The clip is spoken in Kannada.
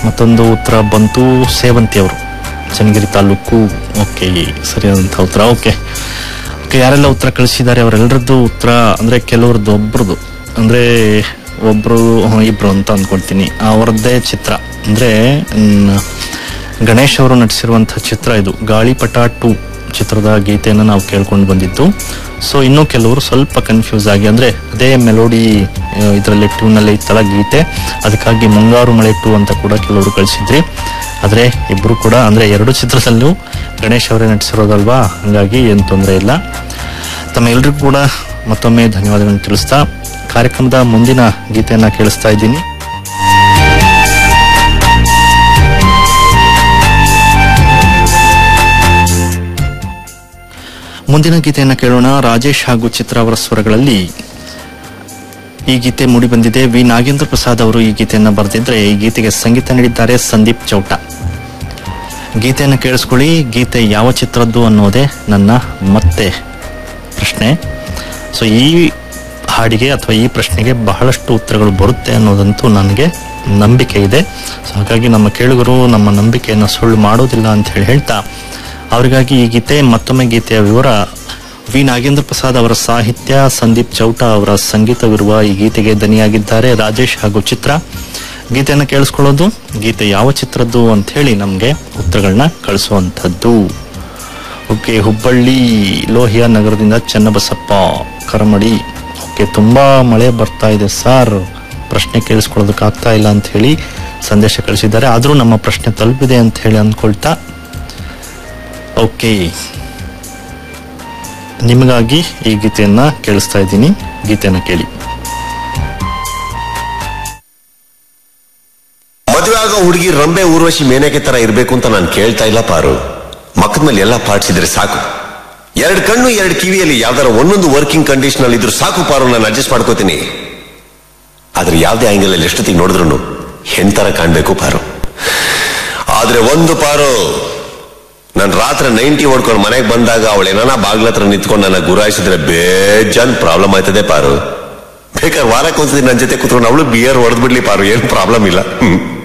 ಮತ್ತೊಂದು ಉತ್ತರ ಬಂತು ಸೇವಂತಿ ಅವರು ಚನ್ನಗಿರಿ ತಾಲೂಕು ಓಕೆ ಸರಿಯಾದಂಥ ಉತ್ತರ ಓಕೆ ಓಕೆ ಯಾರೆಲ್ಲ ಉತ್ತರ ಕಳಿಸಿದ್ದಾರೆ ಅವರೆಲ್ಲರದ್ದು ಉತ್ತರ ಅಂದರೆ ಕೆಲವ್ರದ್ದು ಒಬ್ರದ್ದು ಅಂದರೆ ಒಬ್ರು ಹ್ಮ್, ಇಬ್ರು ಅಂತ ಅಂದ್ಕೊಳ್ತೀನಿ ಅವರದ್ದೇ ಚಿತ್ರ ಅಂದರೆ ಗಣೇಶ್ ಅವರು ನಟಿಸಿರುವಂಥ ಚಿತ್ರ ಇದು ಗಾಳಿಪಟ ಟು ಚಿತ್ರದ ಗೀತೆಯನ್ನು ನಾವು ಕೇಳ್ಕೊಂಡು ಬಂದಿದ್ದು ಸೊ ಇನ್ನೂ ಕೆಲವರು ಸ್ವಲ್ಪ ಕನ್ಫ್ಯೂಸ್ ಆಗಿ ಅಂದರೆ ಅದೇ ಮೆಲೋಡಿ ಇದರಲ್ಲಿ ಟ್ಯೂನಲ್ಲಿ ಇತ್ತಲ್ಲ ಗೀತೆ ಅದಕ್ಕಾಗಿ ಮುಂಗಾರು ಮಳೆ ಟು ಅಂತ ಕೂಡ ಕೆಲವರು ಕಳಿಸಿದ್ರಿ ಆದರೆ ಇಬ್ಬರು ಕೂಡ ಅಂದರೆ ಎರಡು ಚಿತ್ರದಲ್ಲೂ ಗಣೇಶ್ ಅವರೇ ನಟಿಸಿರೋದಲ್ವಾ ಹಾಗಾಗಿ ಏನು ತೊಂದರೆ ಇಲ್ಲ ತಮ್ಮ ಎಲ್ರಿಗೂ ಕೂಡ ಮತ್ತೊಮ್ಮೆ ಧನ್ಯವಾದಗಳನ್ನು ತಿಳಿಸ್ತಾ ಕಾರ್ಯಕ್ರಮದ ಮುಂದಿನ ಗೀತೆಯನ್ನು ಕೇಳಿಸ್ತಾ ಇದ್ದೀನಿ ಮುಂದಿನ ಗೀತೆಯನ್ನು ಕೇಳೋಣ ರಾಜೇಶ್ ಹಾಗೂ ಚಿತ್ರ ಅವರ ಸ್ವರಗಳಲ್ಲಿ ಈ ಗೀತೆ ಮೂಡಿ ಬಂದಿದೆ ವಿ ನಾಗೇಂದ್ರ ಪ್ರಸಾದ್ ಅವರು ಈ ಗೀತೆಯನ್ನು ಬರೆದಿದ್ರೆ ಈ ಗೀತೆಗೆ ಸಂಗೀತ ನೀಡಿದ್ದಾರೆ ಸಂದೀಪ್ ಚೌಟ ಗೀತೆಯನ್ನು ಕೇಳಿಸ್ಕೊಳ್ಳಿ ಗೀತೆ ಯಾವ ಚಿತ್ರದ್ದು ಅನ್ನೋದೇ ನನ್ನ ಮತ್ತೆ ಪ್ರಶ್ನೆ ಸೊ ಈ ಹಾಡಿಗೆ ಅಥವಾ ಈ ಪ್ರಶ್ನೆಗೆ ಬಹಳಷ್ಟು ಉತ್ತರಗಳು ಬರುತ್ತೆ ಅನ್ನೋದಂತೂ ನನಗೆ ನಂಬಿಕೆ ಇದೆ ಸೊ ಹಾಗಾಗಿ ನಮ್ಮ ಕೇಳುಗರು ನಮ್ಮ ನಂಬಿಕೆಯನ್ನು ಸುಳ್ಳು ಮಾಡೋದಿಲ್ಲ ಅಂತ ಹೇಳಿ ಹೇಳ್ತಾ ಅವರಿಗಾಗಿ ಈ ಗೀತೆ ಮತ್ತೊಮ್ಮೆ ಗೀತೆಯ ವಿವರ ವಿ ನಾಗೇಂದ್ರ ಪ್ರಸಾದ್ ಅವರ ಸಾಹಿತ್ಯ ಸಂದೀಪ್ ಚೌಟ ಅವರ ಸಂಗೀತವಿರುವ ಈ ಗೀತೆಗೆ ದನಿಯಾಗಿದ್ದಾರೆ ರಾಜೇಶ್ ಹಾಗೂ ಚಿತ್ರ ಗೀತೆಯನ್ನು ಕೇಳಿಸ್ಕೊಳ್ಳೋದು ಗೀತೆ ಯಾವ ಚಿತ್ರದ್ದು ಅಂತ ಹೇಳಿ ನಮಗೆ ಉತ್ತರಗಳನ್ನ ಕಳಿಸುವಂಥದ್ದು ಓಕೆ ಹುಬ್ಬಳ್ಳಿ ಲೋಹಿಯ ನಗರದಿಂದ ಚನ್ನಬಸಪ್ಪ ಕರಮಡಿ ಓಕೆ ತುಂಬಾ ಮಳೆ ಬರ್ತಾ ಇದೆ ಸರ್ ಪ್ರಶ್ನೆ ಕೇಳಿಸ್ಕೊಳ್ಳೋದಕ್ಕೆ ಆಗ್ತಾ ಇಲ್ಲ ಅಂತ ಹೇಳಿ ಸಂದೇಶ ಕಳಿಸಿದ್ದಾರೆ ಆದರೂ ನಮ್ಮ ಪ್ರಶ್ನೆ ತಲುಪಿದೆ ಅಂತ ಹೇಳಿ ಅಂದ್ಕೊಳ್ತಾ ಓಕೆ ನಿಮಗಾಗಿ ಈ ಗೀತೆಯನ್ನ ಕೇಳಿಸ್ತಾ ಇದ್ದೀನಿ ಗೀತೆಯನ್ನ ಕೇಳಿ ಮದುವೆ ಆಗೋ ಹುಡುಗಿ ರಂಬೆ ಊರ್ವಶಿ ಮೇನಕೆ ತರ ಇರ್ಬೇಕು ಅಂತ ನಾನು ಕೇಳ್ತಾ ಇಲ್ಲ ಪಾರು ಮಕ್ಕದ ಮೇಲೆ ಎಲ್ಲ ಪಾರ್ಟ್ಸ್ ಇದ್ರೆ ಸಾಕು ಎರಡು ಕಣ್ಣು ಎರಡು ಕಿವಿಯಲ್ಲಿ ಯಾವ್ದಾರ ಒಂದೊಂದು ವರ್ಕಿಂಗ್ ಕಂಡೀಷನ್ ಅಲ್ಲಿ ಇದ್ರು ಸಾಕು ಪಾರು ನಾನು ಅಡ್ಜಸ್ಟ್ ಮಾಡ್ಕೋತೀನಿ ಆದ್ರೆ ಯಾವ್ದೇ ಆಂಗಲ್ ಅಲ್ಲಿ ಎಷ್ಟೊತ್ತಿಗೆ ನೋಡಿದ್ರು ಹೆಣ್ತರ ಕಾಣ್ಬೇಕು ಪಾರು ಆದ್ರೆ ಒಂದು ಪಾರು ನಾನು ರಾತ್ರಿ ನೈಂಟಿ ಹೊಡ್ಕೊಂಡು ಮನೆಗೆ ಬಂದಾಗ ಅವಳು ಏನಾನ ಬಾಗ್ಲ ಹತ್ರ ನಿಂತ್ಕೊಂಡು ನನ್ನ ಗುರಾಯಿಸಿದ್ರೆ ಬೇಜಾನ್ ಪ್ರಾಬ್ಲಮ್ ಆಯ್ತದೆ ಪಾರು ಬೇಕಾದ್ರೆ ವಾರಕ್ಕೆ ಒಂದ್ಸತಿ ನನ್ನ ಜೊತೆ ಕೂತ್ಕೊಂಡು ಅವಳು ಬಿಯರ್ ಹೊಡೆದ್ ಬಿಡ್ಲಿ ಪಾರು ಏನ್ ಪ್ರಾಬ್ಲಮ್ ಇಲ್ಲ ಹ್ಮ್